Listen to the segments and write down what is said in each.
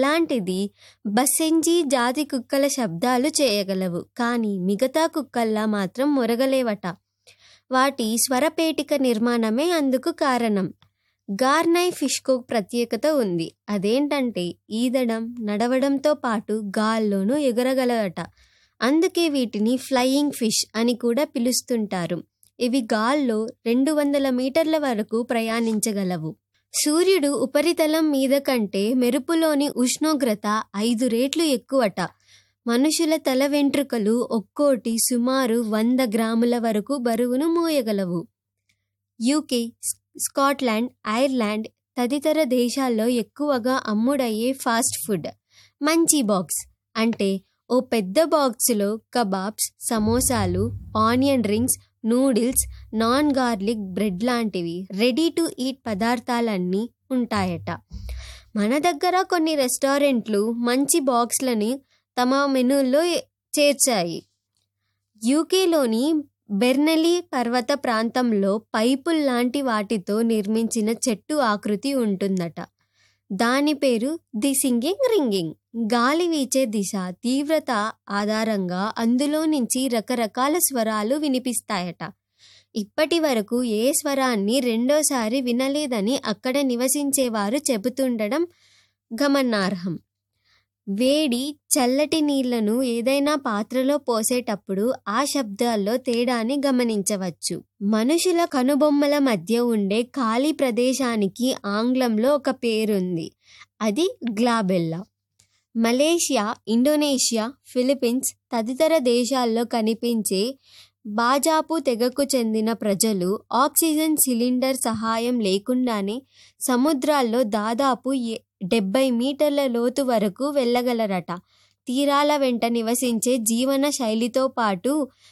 అలాంటిది బసెంజీ జాతి కుక్కల శబ్దాలు చేయగలవు కానీ మిగతా కుక్కల్లా మాత్రం మొరగలేవట వాటి స్వరపేటిక నిర్మాణమే అందుకు కారణం గార్నై ఫిష్కు ప్రత్యేకత ఉంది అదేంటంటే ఈదడం నడవడంతో పాటు గాల్లోనూ ఎగరగలవట అందుకే వీటిని ఫ్లయింగ్ ఫిష్ అని కూడా పిలుస్తుంటారు ఇవి గాల్లో రెండు వందల మీటర్ల వరకు ప్రయాణించగలవు సూర్యుడు ఉపరితలం మీద కంటే మెరుపులోని ఉష్ణోగ్రత ఐదు రేట్లు ఎక్కువట మనుషుల తల వెంట్రుకలు ఒక్కోటి సుమారు వంద గ్రాముల వరకు బరువును మోయగలవు యూకే స్కాట్లాండ్ ఐర్లాండ్ తదితర దేశాల్లో ఎక్కువగా అమ్ముడయ్యే ఫాస్ట్ ఫుడ్ మంచి బాక్స్ అంటే ఓ పెద్ద బాక్సులో కబాబ్స్ సమోసాలు onion rings noodles naan garlic bread లాంటివి రెడీ టు ఈట్ పదార్థాలన్నీ ఉంటాయట మన దగ్గర కొన్ని రెస్టారెంట్లు మంచి బాక్స్లని తమ మెనూల్లో చేర్చాయి యూకేలోని బెర్నలీ పర్వత ప్రాంతంలో పైపుల్లాంటి వాటితో నిర్మించిన చెట్టు ఆకృతి ఉంటుందట దాని పేరు ది సింగింగ్ రింగింగ్ గాలి వీచే దిశ తీవ్రత ఆధారంగా అందులో నుంచి రకరకాల స్వరాలు వినిపిస్తాయట ఇప్పటి వరకు ఏ స్వరాన్ని రెండోసారి వినలేదని అక్కడ నివసించేవారు చెబుతుండడం గమనార్హం వేడి చల్లటి నీళ్లను ఏదైనా పాత్రలో పోసేటప్పుడు ఆ శబ్దాల్లో తేడాని గమనించవచ్చు మనుషుల కనుబొమ్మల మధ్య ఉండే ఖాళీ ప్రదేశానికి ఆంగ్లంలో ఒక పేరుంది అది గ్లాబెల్లా మలేషియా ఇండోనేషియా ఫిలిప్పీన్స్ తదితర దేశాల్లో కనిపించే బాజాపు తెగకు చెందిన ప్రజలు ఆక్సిజన్ సిలిండర్ సహాయం లేకుండానే సముద్రాల్లో దాదాపు డెబ్బై మీటర్ల లోతు వరకు వెళ్ళగలరట తీరాల వెంట నివసించే జీవన శైలితో పాటు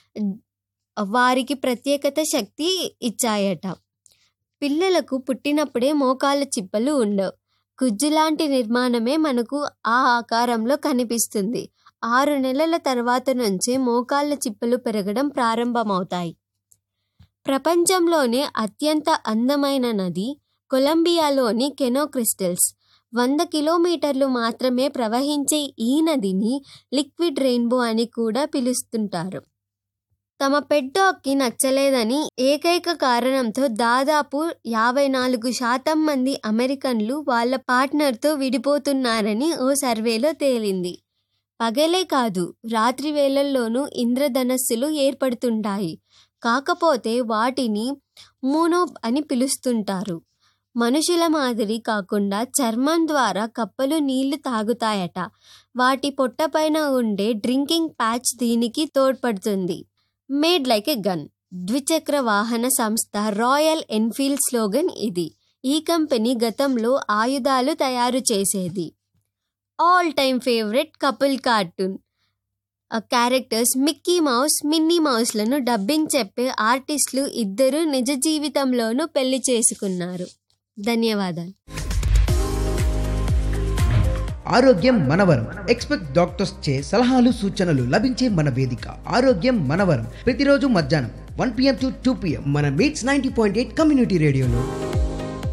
వారికి ప్రత్యేకత శక్తి ఇచ్చాయట పిల్లలకు పుట్టినప్పుడే మోకాళ్ళ చిప్పలు ఉండవు గుజ్జులాంటి నిర్మాణమే మనకు ఆ ఆకారంలో కనిపిస్తుంది ఆరు నెలల తర్వాత నుంచే మోకాళ్ళ చిప్పలు పెరగడం ప్రారంభమవుతాయి ప్రపంచంలోనే అత్యంత అందమైన నది కొలంబియాలోని కెనో క్రిస్టల్స్ వంద కిలోమీటర్లు మాత్రమే ప్రవహించే ఈ నదిని లిక్విడ్ రెయిన్బో అని కూడా పిలుస్తుంటారు తమ పెట్ డాగ్కి నచ్చలేదని ఏకైక కారణంతో దాదాపు యాభై నాలుగు శాతం మంది అమెరికన్లు వాళ్ళ పార్ట్నర్తో విడిపోతున్నారని ఓ సర్వేలో తేలింది పగలే కాదు రాత్రి వేళల్లోనూ ఇంద్రధనస్సులు ఏర్పడుతుంటాయి కాకపోతే వాటిని మూనోబ్ అని పిలుస్తుంటారు మనుషుల మాదిరి కాకుండా చర్మం ద్వారా కప్పలు నీళ్లు తాగుతాయట వాటి పొట్టపైన ఉండే డ్రింకింగ్ ప్యాచ్ దీనికి తోడ్పడుతుంది మేడ్ లైక్ ఎ గన్ ద్విచక్ర వాహన సంస్థ రాయల్ ఎన్ఫీల్డ్ స్లోగన్ ఇది ఈ కంపెనీ గతంలో ఆయుధాలు తయారు చేసేది all time favourite couple cartoon characters Mickey Mouse Minnie మౌస్లను డబ్బింగ్ చెప్పే ఆర్టిస్టులు ఇద్దరు నిజ జీవితంలోనూ పెళ్లి చేసుకున్నారు ధన్యవాదాలు ఆరోగ్యం మనవరం ఎక్స్పెక్ట్ డాక్టర్స్ చే సలహాలు సూచనలు లభించే మన వేదిక ఆరోగ్యం మనవరం ప్రతిరోజు మధ్యాహ్నం one PM to two PM మన MITS ninety point eight community రేడియోలో